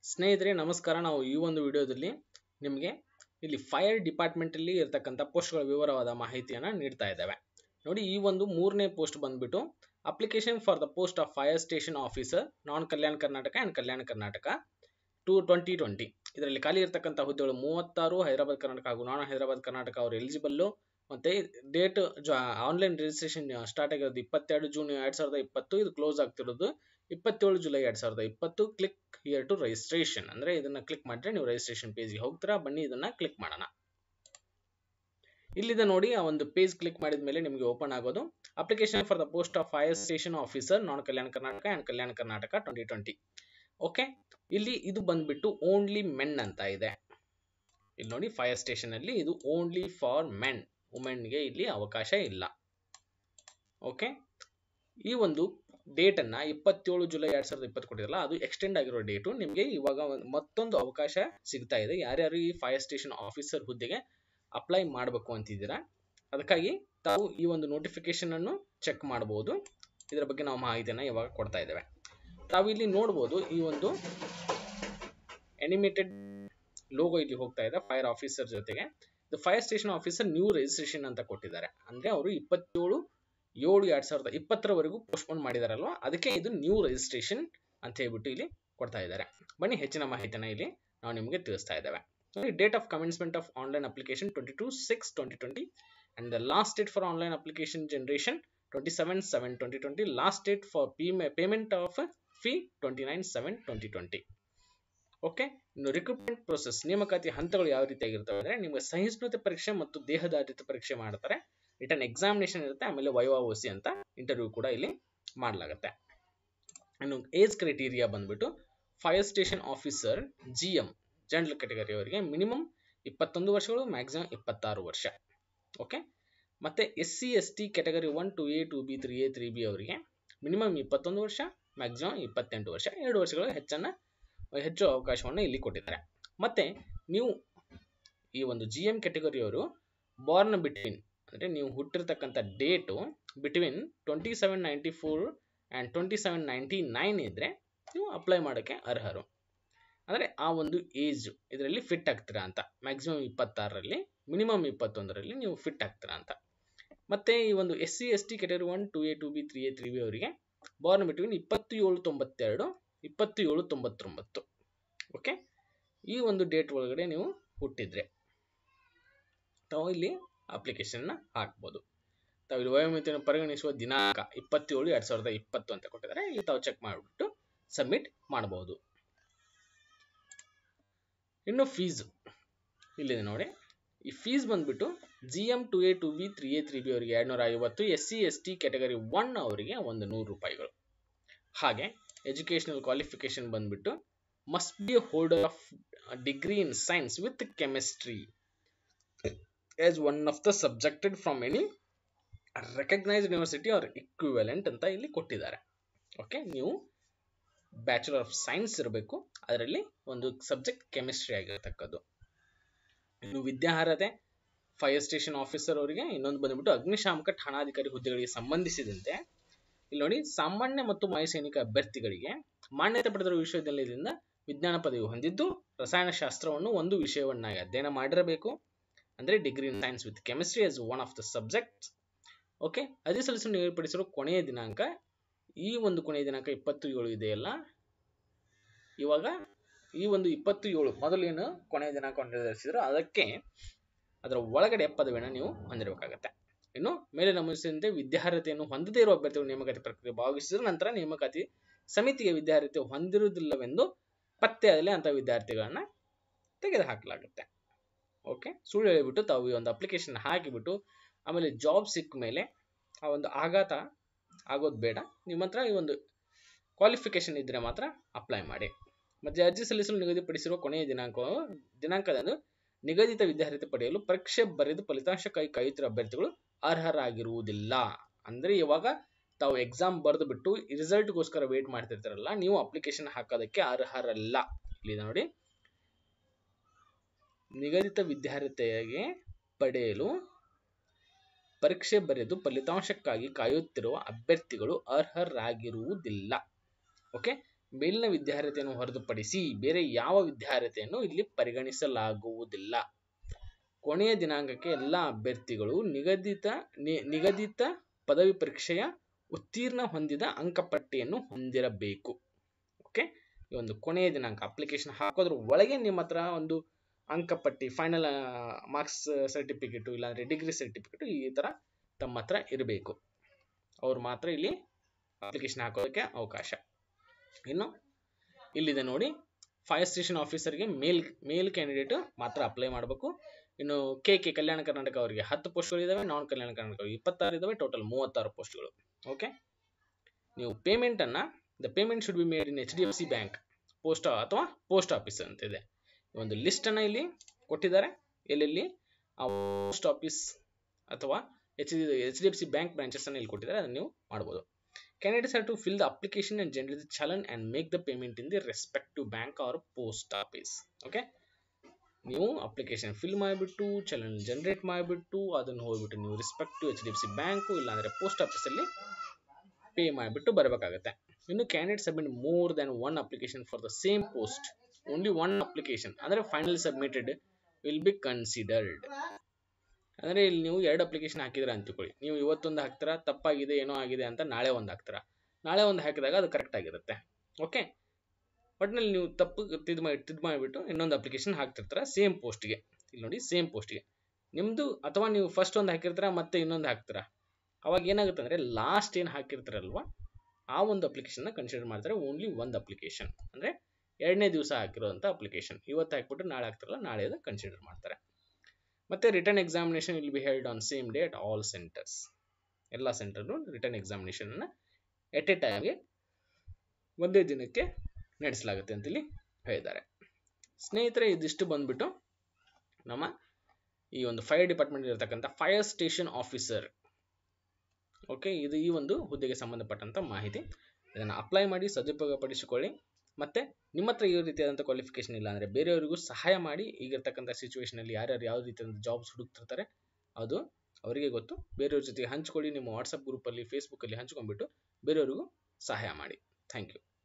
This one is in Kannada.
ಸ್ನೇಹಿತರೆ ನಮಸ್ಕಾರ ನಾವು ಈ ಒಂದು ವಿಡಿಯೋದಲ್ಲಿ ನಿಮಗೆ ಇಲ್ಲಿ ಫೈರ್ ಡಿಪಾರ್ಟ್ಮೆಂಟಲ್ಲಿ ಇರತಕ್ಕಂಥ ಪೋಸ್ಟ್ಗಳ ವಿವರವಾದ ಮಾಹಿತಿಯನ್ನು ನೀಡ್ತಾ ಇದ್ದೇವೆ ನೋಡಿ ಈ ಒಂದು ಮೂರನೇ ಪೋಸ್ಟ್ ಬಂದ್ಬಿಟ್ಟು application for the post of fire station officer non Kalyana Karnataka and Kalyana Karnataka two twenty twenty ಇದರಲ್ಲಿ ಖಾಲಿ ಇರತಕ್ಕಂಥ ಹುದ್ದೆಗಳು ಮೂವತ್ತಾರು ಹೈದರಾಬಾದ್ ಕರ್ನಾಟಕ ಹಾಗೂ ನಾನ್ ಹೈದರಾಬಾದ್ ಕರ್ನಾಟಕ ಅವರು ಎಲಿಜಿಬಲ್ಲು ಮತ್ತು ಡೇಟ್ ಆನ್ಲೈನ್ ರಿಜಿಸ್ಟ್ರೇಷನ್ ಸ್ಟಾರ್ಟ್ ಆಗಿರೋದು ಇಪ್ಪತ್ತೆರಡು ಜೂನ್ ಎರಡು ಸಾವಿರದ ಇಪ್ಪತ್ತು ಇದು ಕ್ಲೋಸ್ ಆಗ್ತಿರೋದು ಇಪ್ಪತ್ತೇಳು ಜುಲೈ ಎರಡು ಸಾವಿರದ ಇಪ್ಪತ್ತು ಕ್ಲಿಕ್ ಹಿಯರ್ ಟು ರಿಜಿಸ್ಟ್ರೇಷನ್ ಅಂದರೆ ಇದನ್ನು ಕ್ಲಿಕ್ ಮಾಡಿದ್ರೆ ನೀವು ರಿಜಿಸ್ಟ್ರೇಷನ್ ಪೇಜ್ಗೆ ಹೋಗ್ತೀರಾ ಬನ್ನಿ ಇದನ್ನು ಕ್ಲಿಕ್ ಮಾಡೋಣ ಇಲ್ಲಿದೆ ನೋಡಿ ಆ ಒಂದು ಪೇಜ್ ಕ್ಲಿಕ್ ಮಾಡಿದ ಮೇಲೆ ನಿಮಗೆ ಓಪನ್ ಆಗೋದು application for the post of fire station officer non Kalyana Karnataka and Kalyana Karnataka twenty twenty okay ಇಲ್ಲಿ ಇದು ಬಂದ್ಬಿಟ್ಟು ಓನ್ಲಿ ಮೆನ್ ಅಂತ ಇದೆ ಇಲ್ಲಿ ನೋಡಿ ಫೈರ್ ಸ್ಟೇಷನ್ ಅಲ್ಲಿ ಇದು ಓನ್ಲಿ ಫಾರ್ ಮೆನ್ ವುಮೆನ್ಗೆ ಇಲ್ಲಿ ಅವಕಾಶ ಇಲ್ಲ ಓಕೆ ಈ ಒಂದು ಡೇಟ್ ಅನ್ನ ಇಪ್ಪತ್ತೇಳು ಜುಲೈ ಎರಡ್ ಸಾವಿರದ ಇಪ್ಪತ್ತು ಕೊಟ್ಟಿರಲ್ಲ ಅದು ಎಕ್ಸ್ಟೆಂಡ್ ಆಗಿರೋ ಡೇಟು ನಿಮಗೆ ಇವಾಗ ಮತ್ತೊಂದು ಅವಕಾಶ ಸಿಗ್ತಾ ಇದೆ ಯಾರ್ಯಾರು ಈ ಫೈರ್ ಸ್ಟೇಷನ್ ಆಫೀಸರ್ ಹುದ್ದೆಗೆ ಅಪ್ಲೈ ಮಾಡಬೇಕು ಅಂತಿದ್ದೀರಾ ಅದಕ್ಕಾಗಿ ತಾವು ಈ ಒಂದು ನೋಟಿಫಿಕೇಶನ್ ಅನ್ನು ಚೆಕ್ ಮಾಡಬಹುದು ಇದರ ಬಗ್ಗೆ ನಾವು ಮಾಹಿತಿಯನ್ನು ಇವಾಗ ಕೊಡ್ತಾ ಇದ್ದೇವೆ ತಾವು ಇಲ್ಲಿ ನೋಡ್ಬೋದು ಈ ಒಂದು ಎನಿಮೇಟೆಡ್ ಲೋಗೋ ಇಲ್ಲಿ ಹೋಗ್ತಾ ಇದೆ ಫೈರ್ ಆಫೀಸರ್ ಜೊತೆಗೆ ಇದು fire station officer new registration ಅಂತ ಕೊಟ್ಟಿದ್ದಾರೆ ಅಂದ್ರೆ ಅವರು ಇಪ್ಪತ್ತೇಳು ಏಳು ಎರಡ್ ಸಾವಿರದ ಇಪ್ಪತ್ತರವರೆಗೂ ಪೋಸ್ಟ್ಪೋನ್ ಮಾಡಿದಾರಲ್ವಾ ಅದಕ್ಕೆ ಇದು ನ್ಯೂ ರಿಜಿಸ್ಟ್ರೇಷನ್ ಅಂತ ಹೇಳ್ಬಿಟ್ಟು ಇಲ್ಲಿ ಕೊಡ್ತಾ ಇದ್ದಾರೆ ಬನ್ನಿ ಹೆಚ್ಚಿನ ಮಾಹಿತಿನ ಇಲ್ಲಿ ನಾವು ನಿಮಗೆ ತಿಳಿಸ್ತಾ ಇದ್ದೇವೆ date of commencement of online application twenty two six twenty twenty and the last date for online application generation twenty seven seven twenty twenty last date for payment of fee twenty nine seven twenty twenty okay ಇನ್ನು ರಿಕ್ರೂಟ್ಮೆಂಟ್ ಪ್ರೊಸೆಸ್ ನೇಮಕಾತಿ ಹಂತಗಳು ಯಾವ ರೀತಿಯಾಗಿರ್ತವೆ ಅಂದರೆ ನಿಮಗೆ ಸಹಿಷ್ಣುತೆ ಪರೀಕ್ಷೆ ಮತ್ತು ದೇಹದಾಢ್ಯತೆ ಪರೀಕ್ಷೆ ಮಾಡ್ತಾರೆ ರಿಟರ್ನ್ ಎಕ್ಸಾಮಿನೇಷನ್ ಇರುತ್ತೆ ಆಮೇಲೆ ವೈವಾ ಓಸಿ ಅಂತ ಇಂಟರ್ವ್ಯೂ ಕೂಡ ಇಲ್ಲಿ ಮಾಡಲಾಗುತ್ತೆ ಇನ್ನು ಏಜ್ ಕ್ರೈಟೀರಿಯಾ ಬಂದ್ಬಿಟ್ಟು fire station officer G M general category ಅವರಿಗೆ ಮಿನಿಮಮ್ ಇಪ್ಪತ್ತೊಂದು ವರ್ಷಗಳು ಮ್ಯಾಕ್ಸಿಮಮ್ ಇಪ್ಪತ್ತಾರು ವರ್ಷ ಓಕೆ ಮತ್ತೆ S C S T category one two A two B three A three B ಅವರಿಗೆ ಮಿನಿಮಮ್ ಇಪ್ಪತ್ತೊಂದು ವರ್ಷ ಮ್ಯಾಕ್ಸಿಮಮ್ ಇಪ್ಪತ್ತೆಂಟು ವರ್ಷ ಎರಡು ವರ್ಷಗಳ ಹೆಚ್ಚನ್ನು ಹೆಚ್ಚು ಅವಕಾಶವನ್ನು ಇಲ್ಲಿ ಕೊಟ್ಟಿದ್ದಾರೆ ಮತ್ತೆ ನೀವು ಈ ಒಂದು ಜಿ ಎಂ ಕೆಟಗರಿಯವರು ಬಾರ್ನ್ ಬಿಟ್ವೀನ್ ಅಂದರೆ ನೀವು ಹುಟ್ಟಿರ್ತಕ್ಕಂಥ date between twenty seven ninety four and twenty seven ninety nine ಇದ್ದರೆ ನೀವು ಅಪ್ಲೈ ಮಾಡೋಕ್ಕೆ ಅರ್ಹರು ಅಂದರೆ ಆ ಒಂದು ಏಜ್ ಇದರಲ್ಲಿ ಫಿಟ್ ಆಗ್ತೀರಾ ಅಂತ ಮ್ಯಾಕ್ಸಿಮಮ್ ಇಪ್ಪತ್ತಾರರಲ್ಲಿ ಮಿನಿಮಮ್ ಇಪ್ಪತ್ತೊಂದರಲ್ಲಿ ನೀವು ಫಿಟ್ ಆಗ್ತೀರಾ ಅಂತ ಮತ್ತು ಈ ಒಂದು S C S T category one two A two B three A three B ಅವರಿಗೆ ಬಾರ್ನ್ ಬಿಟ್ವೀನ್ ಇಪ್ಪತ್ತು ಏಳು ತೊಂಬತ್ತೆರಡು ಇಪ್ಪತ್ತು ಏಳು ತೊಂಬತ್ತೊಂಬತ್ತು ಓಕೆ ಈ ಒಂದು ಡೇಟ್ ಒಳಗಡೆ ನೀವು ಹುಟ್ಟಿದ್ರೆ ತಾವು ಇಲ್ಲಿ ಅಪ್ಲಿಕೇಶನ್ನ ಹಾಕ್ಬೋದು ತಾವು ಇಲ್ಲಿ ವಯೋಮಿತಿಯನ್ನು ಪರಿಗಣಿಸುವ ದಿನಾಂಕ ಇಪ್ಪತ್ತೇಳು ಎರಡು ಸಾವಿರದ ಇಪ್ಪತ್ತು ಅಂತ ಕೊಟ್ಟಿದ್ದಾರೆ ಇಲ್ಲಿ ತಾವು ಚೆಕ್ ಮಾಡಿಬಿಟ್ಟು ಸಬ್ಮಿಟ್ ಮಾಡಬಹುದು ಇನ್ನು ಫೀಸ್ ಇಲ್ಲಿದೆ ನೋಡಿ ಈ ಫೀಸ್ ಬಂದ್ಬಿಟ್ಟು G M two A two B three A three B ಅವರಿಗೆ ಎರಡುನೂರ ಐವತ್ತು S C S T category one ಅವರಿಗೆ ಒಂದು ನೂರು ರೂಪಾಯಿಗಳು ಹಾಗೆ ಎಜುಕೇಷನಲ್ ಕ್ವಾಲಿಫಿಕೇಶನ್ ಬಂದ್ಬಿಟ್ಟು must be holder of degree in science with chemistry as one of the subjected from any recognised university or equivalent ಅಂತ ಇಲ್ಲಿ ಕೊಟ್ಟಿದ್ದಾರೆ ಓಕೆ ನೀವು ಬ್ಯಾಚುಲರ್ ಆಫ್ ಸೈನ್ಸ್ ಇರಬೇಕು ಅದರಲ್ಲಿ ಒಂದು ಸಬ್ಜೆಕ್ಟ್ ಕೆಮಿಸ್ಟ್ರಿ ಆಗಿರತಕ್ಕದ್ದು ಇನ್ನು ವಿದ್ಯಾರ್ಹತೆ ಫೈರ್ ಸ್ಟೇಷನ್ ಆಫೀಸರ್ ಅವರಿಗೆ ಇನ್ನೊಂದು ಬಂದ್ಬಿಟ್ಟು ಅಗ್ನಿಶಾಮಕ ಠಾಣಾಧಿಕಾರಿ ಹುದ್ದೆಗಳಿಗೆ ಸಂಬಂಧಿಸಿದಂತೆ ಇಲ್ಲಿ ನೋಡಿ ಸಾಮಾನ್ಯ ಮತ್ತು ಮಾಜಿ ಸೈನಿಕ ಅಭ್ಯರ್ಥಿಗಳಿಗೆ ಮಾನ್ಯತೆ ಪಡೆದಿರುವ ವಿಶ್ವವಿದ್ಯಾಲಯದಿಂದ ವಿಜ್ಞಾನ ಪದವಿ ಹೊಂದಿದ್ದು ರಸಾಯನಶಾಸ್ತ್ರವನ್ನು ಒಂದು ವಿಷಯವನ್ನಾಗಿ ಅಧ್ಯಯನ ಮಾಡಿರಬೇಕು ಅಂದರೆ degree in science with chemistry as one of the subject okay ಅದೇ ಸಲ್ಲಿಸಲು ನಿಗದಿಪಡಿಸಿರುವ ಕೊನೆಯ ದಿನಾಂಕ ಈ ಒಂದು ಕೊನೆಯ ದಿನಾಂಕ ಇಪ್ಪತ್ತು ಏಳು ಇದೆಯಲ್ಲ ಇವಾಗ ಈ ಒಂದು ಇಪ್ಪತ್ತು ಏಳು ಮೊದಲು ಏನು ಕೊನೆಯ ದಿನಾಂಕವನ್ನು ನಿರ್ಧರಿಸಿದ್ರು ಅದಕ್ಕೆ ಅದರ ಒಳಗಡೆ ಪದವಿಯನ್ನು ನೀವು ಹೊಂದಿರಬೇಕಾಗತ್ತೆ ಇನ್ನು ಮೇಲೆ ನಮೂದಿಸಿದಂತೆ ವಿದ್ಯಾರ್ಹತೆಯನ್ನು ಹೊಂದದೇ ಇರುವ ಅಭ್ಯರ್ಥಿಗಳು ನೇಮಕಾತಿ ಪ್ರಕ್ರಿಯೆ ಭಾಗವಹಿಸಿದ ನಂತರ ನೇಮಕಾತಿ ಸಮಿತಿಗೆ ವಿದ್ಯಾರ್ಹತೆ ಹೊಂದಿರುವುದಿಲ್ಲವೆಂದು ಪತ್ತೆಯಾದಲ್ಲಿ ಅಂಥ ವಿದ್ಯಾರ್ಥಿಗಳನ್ನ ತೆಗೆದುಹಾಕಲಾಗುತ್ತೆ ಓಕೆ ಸುಳ್ಳು ಹೇಳಿಬಿಟ್ಟು ತಾವು ಈ ಒಂದು ಅಪ್ಲಿಕೇಶನ್ ಹಾಕಿಬಿಟ್ಟು ಆಮೇಲೆ ಜಾಬ್ ಸಿಕ್ಕ ಮೇಲೆ ಆ ಒಂದು ಆಘಾತ ಆಗೋದು ಬೇಡ ನಿಮ್ಮ ಹತ್ರ ಈ ಒಂದು ಕ್ವಾಲಿಫಿಕೇಶನ್ ಇದ್ದರೆ ಮಾತ್ರ ಅಪ್ಲೈ ಮಾಡಿ ಮತ್ತು ಅರ್ಜಿ ಸಲ್ಲಿಸಲು ನಿಗದಿಪಡಿಸಿರುವ ಕೊನೆಯ ದಿನಾಂಕ ದಿನಾಂಕದಂದು ನಿಗದಿತ ವಿದ್ಯಾರ್ಥಿ ಪಡೆಯಲು ಪರೀಕ್ಷೆ ಬರೆದು ಫಲಿತಾಂಶಕ್ಕಾಗಿ ಕಾಯುತ್ತಿರುವ ಅಭ್ಯರ್ಥಿಗಳು ಅರ್ಹರಾಗಿರುವುದಿಲ್ಲ ಅಂದರೆ ಇವಾಗ ತಾವು ಎಕ್ಸಾಮ್ ಬರೆದು ಬಿಟ್ಟು ರಿಸಲ್ಟ್ಗೋಸ್ಕರ ವೇಟ್ ಮಾಡ್ತಿರ್ತಾರಲ್ಲ ನೀವು ಅಪ್ಲಿಕೇಶನ್ ಹಾಕೋದಕ್ಕೆ ಅರ್ಹರಲ್ಲ ಇಲ್ಲಿದೆ ನೋಡಿ ನಿಗದಿತ ವಿದ್ಯಾರ್ಹತೆಗೆ ಪಡೆಯಲು ಪರೀಕ್ಷೆ ಬರೆದು ಫಲಿತಾಂಶಕ್ಕಾಗಿ ಕಾಯುತ್ತಿರುವ ಅಭ್ಯರ್ಥಿಗಳು ಅರ್ಹರಾಗಿರುವುದಿಲ್ಲ ಓಕೆ ಮೇಲಿನ ವಿದ್ಯಾರ್ಹತೆಯನ್ನು ಹೊರತುಪಡಿಸಿ ಬೇರೆ ಯಾವ ವಿದ್ಯಾರ್ಹತೆಯನ್ನು ಇಲ್ಲಿ ಪರಿಗಣಿಸಲಾಗುವುದಿಲ್ಲ ಕೊನೆಯ ದಿನಾಂಕಕ್ಕೆ ಎಲ್ಲ ಅಭ್ಯರ್ಥಿಗಳು ನಿಗದಿತ ನಿ- ನಿಗದಿತ ಪದವಿ ಪರೀಕ್ಷೆಯ ಉತ್ತೀರ್ಣ ಹೊಂದಿದ ಅಂಕಪಟ್ಟಿಯನ್ನು ಹೊಂದಿರಬೇಕು ಓಕೆ ಈ ಒಂದು ಕೊನೆಯ ದಿನಾಂಕ ಅಪ್ಲಿಕೇಶನ್ ಹಾಕೋದ್ರ ಒಳಗೆ ನಿಮ್ಮ ಹತ್ರ ಒಂದು ಅಂಕಪಟ್ಟಿ ಫೈನಲ್ ಮಾರ್ಕ್ಸ್ ಸರ್ಟಿಫಿಕೇಟು ಇಲ್ಲಾಂದ್ರೆ ಡಿಗ್ರಿ ಸರ್ಟಿಫಿಕೇಟು ಈ ಥರ ತಮ್ಮ ಹತ್ರ ಇರಬೇಕು ಅವ್ರು ಮಾತ್ರ ಇಲ್ಲಿ ಅಪ್ಲಿಕೇಶನ್ ಹಾಕೋದಕ್ಕೆ ಅವಕಾಶ ಇನ್ನು ಇಲ್ಲಿದೆ ನೋಡಿ ಫೈರ್ ಸ್ಟೇಷನ್ ಆಫೀಸರ್ಗೆ ಮೇಲ್ ಮೇಲ್ ಕ್ಯಾಂಡಿಡೇಟ್ ಮಾತ್ರ ಅಪ್ಲೈ ಮಾಡಬೇಕು ಇನ್ನು ಕೆ ಕೆ ಕಲ್ಯಾಣ ಕರ್ನಾಟಕ ಅವರಿಗೆ ಹತ್ತು ಪೋಸ್ಟ್ಗಳು ಇದಾವೆ ನಾನ್ ಕಲ್ಯಾಣ ಕರ್ನಾಟಕ ಅವರಿಗೆ ಇಪ್ಪತ್ತಾರು ಇದಾವೆ ಟೋಟಲ್ ಮೂವತ್ತಾರು ಪೋಸ್ಟ್ಗಳು ಓಕೆ ನೀವು ಪೇಮೆಂಟನ್ನು the payment should be made in H D F C bank post ಅಥವಾ ಪೋಸ್ಟ್ ಆಫೀಸ್ ಅಂತ ಇದೆ ಒಂದು ಲಿಸ್ಟನ್ನು ಇಲ್ಲಿ ಕೊಟ್ಟಿದ್ದಾರೆ ಎಲ್ಲೆಲ್ಲಿ ಆ ಪೋಸ್ಟ್ ಆಫೀಸ್ ಅಥವಾ H D H D F C bank ಬ್ರಾಂಚಸ್ಸನ್ನು ಇಲ್ಲಿ ಕೊಟ್ಟಿದ್ದಾರೆ ಅದನ್ನು ನೀವು ಮಾಡ್ಬೋದು candidates have to fill the application and generate the challan and make the payment in the respective bank or post office okay ನೀವು ಅಪ್ಲಿಕೇಶನ್ ಫಿಲ್ ಮಾಡಿಬಿಟ್ಟು ಚಲನ್ ಜನರೇಟ್ ಮಾಡಿಬಿಟ್ಟು ಅದನ್ನು ಹೋಗ್ಬಿಟ್ಟು ನೀವು respective H D F C bank ಇಲ್ಲಾಂದರೆ ಪೋಸ್ಟ್ ಆಫೀಸಲ್ಲಿ ಪೇ ಮಾಡಿಬಿಟ್ಟು ಬರಬೇಕಾಗುತ್ತೆ ಇನ್ನು candidate submit more than one application for the same post only one application ಅಂದರೆ final submitted will be considered ಅಂದರೆ ಇಲ್ಲಿ ನೀವು ಎರಡು ಅಪ್ಲಿಕೇಶನ್ ಹಾಕಿದ್ರೆ ಅಂತಿಕೊಳ್ಳಿ ನೀವು ಇವತ್ತೊಂದು ಹಾಕ್ತೀರಾ ತಪ್ಪಾಗಿದೆ ಏನೋ ಆಗಿದೆ ಅಂತ ನಾಳೆ ಒಂದು ಹಾಕ್ತೀರಾ ನಾಳೆ ಒಂದು ಹಾಕಿದಾಗ ಅದು ಕರೆಕ್ಟ್ ಆಗಿರುತ್ತೆ ಓಕೆ ಒಟ್ಟಿನಲ್ಲಿ ನೀವು ತಪ್ಪು ತಿದ್ದು ಮಾಡಿ ತಿದ್ದು ಮಾಡಿಬಿಟ್ಟು ಇನ್ನೊಂದು ಅಪ್ಲಿಕೇಶನ್ ಹಾಕ್ತಿರ್ತೀರ ಸೇಮ್ ಪೋಸ್ಟ್ಗೆ ಇಲ್ಲಿ ನೋಡಿ ಸೇಮ್ ಪೋಸ್ಟ್ಗೆ ನಿಮ್ಮದು ಅಥವಾ ನೀವು ಫಸ್ಟ್ ಒಂದು ಹಾಕಿರ್ತೀರ ಮತ್ತೆ ಇನ್ನೊಂದು ಹಾಕ್ತೀರಾ ಅವಾಗ ಏನಾಗುತ್ತೆ ಅಂದರೆ ಲಾಸ್ಟ್ ಏನು ಹಾಕಿರ್ತೀರಲ್ವ ಆ ಒಂದು ಅಪ್ಲಿಕೇಶನ್ನ ಕನ್ಸಿಡರ್ ಮಾಡ್ತಾರೆ ಓನ್ಲಿ ಒಂದು ಅಪ್ಲಿಕೇಶನ್ ಅಂದರೆ ಎರಡನೇ ದಿವಸ ಹಾಕಿರೋಂಥ ಅಪ್ಲಿಕೇಶನ್ ಇವತ್ತು ಹಾಕ್ಬಿಟ್ಟು ನಾಳೆ ಹಾಕ್ತಾರಲ್ಲ ನಾಳೆದು ಕನ್ಸಿಡರ್ ಮಾಡ್ತಾರೆ ಮತ್ತು written examination will be held on same day at all centres ಎಲ್ಲ ಸೆಂಟರ್ನು ರಿಟರ್ನ್ ಎಕ್ಸಾಮಿನೇಷನನ್ನು ಎಟ್ ಎ ಟೈಮ್ಗೆ ಒಂದೇ ದಿನಕ್ಕೆ ನಡೆಸಲಾಗುತ್ತೆ ಅಂತೇಳಿ ಹೇಳಿದ್ದಾರೆ ಸ್ನೇಹಿತರೆ ಇದಿಷ್ಟು ಬಂದ್ಬಿಟ್ಟು ನಮ್ಮ ಈ ಒಂದು ಫೈರ್ ಡಿಪಾರ್ಟ್ಮೆಂಟ್ ಇರತಕ್ಕಂಥ ಫೈರ್ ಸ್ಟೇಷನ್ ಆಫೀಸರ್ ಓಕೆ ಇದು ಈ ಒಂದು ಹುದ್ದೆಗೆ ಸಂಬಂಧಪಟ್ಟಂಥ ಮಾಹಿತಿ ಇದನ್ನು ಅಪ್ಲೈ ಮಾಡಿ ಸದುಪಯೋಗಪಡಿಸಿಕೊಳ್ಳಿ ಮತ್ತು ನಿಮ್ಮ ಹತ್ರ ಈ ರೀತಿಯಾದಂಥ ಕ್ವಾಲಿಫಿಕೇಶನ್ ಇಲ್ಲ ಅಂದರೆ ಬೇರೆಯವರಿಗೂ ಸಹಾಯ ಮಾಡಿ ಈಗಿರ್ತಕ್ಕಂಥ ಸಿಚುವೇಷನಲ್ಲಿ ಯಾರ್ಯಾರು ಯಾವ ರೀತಿಯಾದಂಥ ಜಾಬ್ಸ್ ಹುಡುಕ್ತಿರ್ತಾರೆ ಅದು ಅವರಿಗೆ ಗೊತ್ತು ಬೇರೆಯವ್ರ ಜೊತೆಗೆ ಹಂಚ್ಕೊಳ್ಳಿ ನಿಮ್ಮ ವಾಟ್ಸಪ್ ಗ್ರೂಪಲ್ಲಿ ಫೇಸ್ಬುಕ್ಕಲ್ಲಿ ಹಂಚ್ಕೊಂಡ್ಬಿಟ್ಟು ಬೇರೆಯವ್ರಿಗೂ ಸಹಾಯ ಮಾಡಿ ಥ್ಯಾಂಕ್ ಯು